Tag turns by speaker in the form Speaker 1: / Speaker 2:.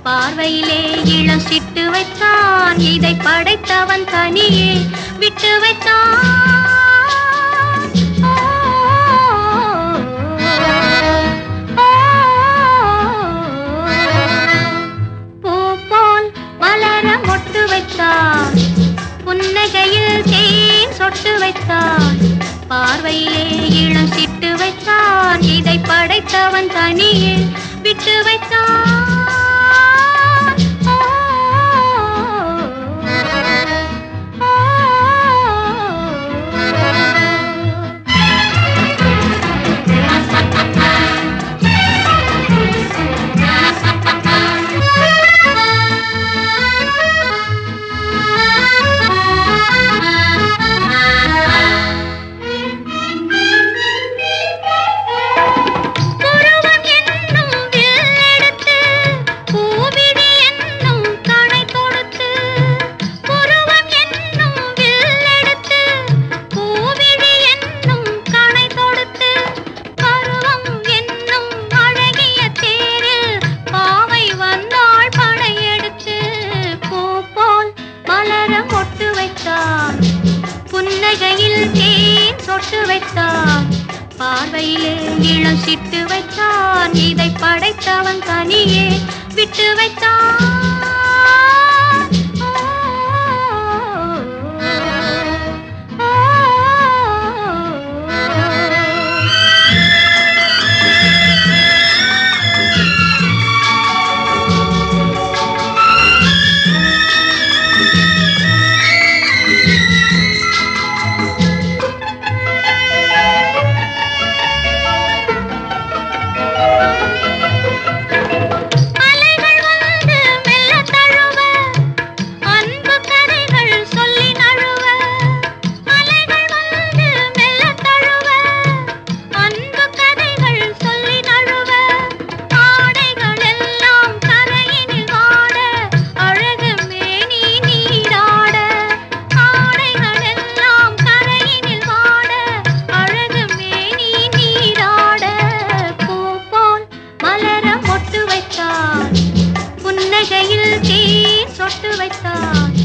Speaker 1: பார்வையிலே இளம் சிட்டு வைத்தான் இதை படைத்தவன் தனியே விட்டு வைத்தான் ஓ, ஓ, பூ போல் மலர மொட்டு வைத்தான் புன்னகையில் தேன் சொட்டு வைத்தான் பார்வையிலே இளம் சிட்டு வைத்தான் இதை படைத்தவன் தனியே விட்டு வைத்தான் ஓ, ஓ, ஓ. புருவம் என்னும் வில்லெடுத்து, பூவிழி என்னும் கணை தொடுத்து. புருவம் என்னும் வில்லெடுத்து, பூவிழி என்னும் கணை தொடுத்து. பருவம் என்னும் அழகிய தேரில் பாவை வந்தாள் படையெடுத்து. பூ போல் மலர மொட்டு வைத்தான் புன்னகையில் தேன் சொட்டு வைத்தான் பார்வையிலே இளம் சிட்டு வைத்தான் இதை படைத்தவன் தனியே விட்டு வைத்தான் ஓ, ஓ, ஓ. அலைகள் வந்து மெல்ல தழுவ அன்பு கதைகள் சொல்லி நழுவ அலைகள் வந்து மெல்ல தழுவ அன்பு கதைகள் சொல்லி நழுவ ஆடைகள் எல்லாம் கரையினில் வாட அழகு மேனி நீராட ஆடைகள் எல்லாம் கரையினில் வாட அழகு மேனி நீராட பூ போல் மலர மொட்டு வைத்தான் புன்னகையில் தேன் சொட்டு வைத்தான்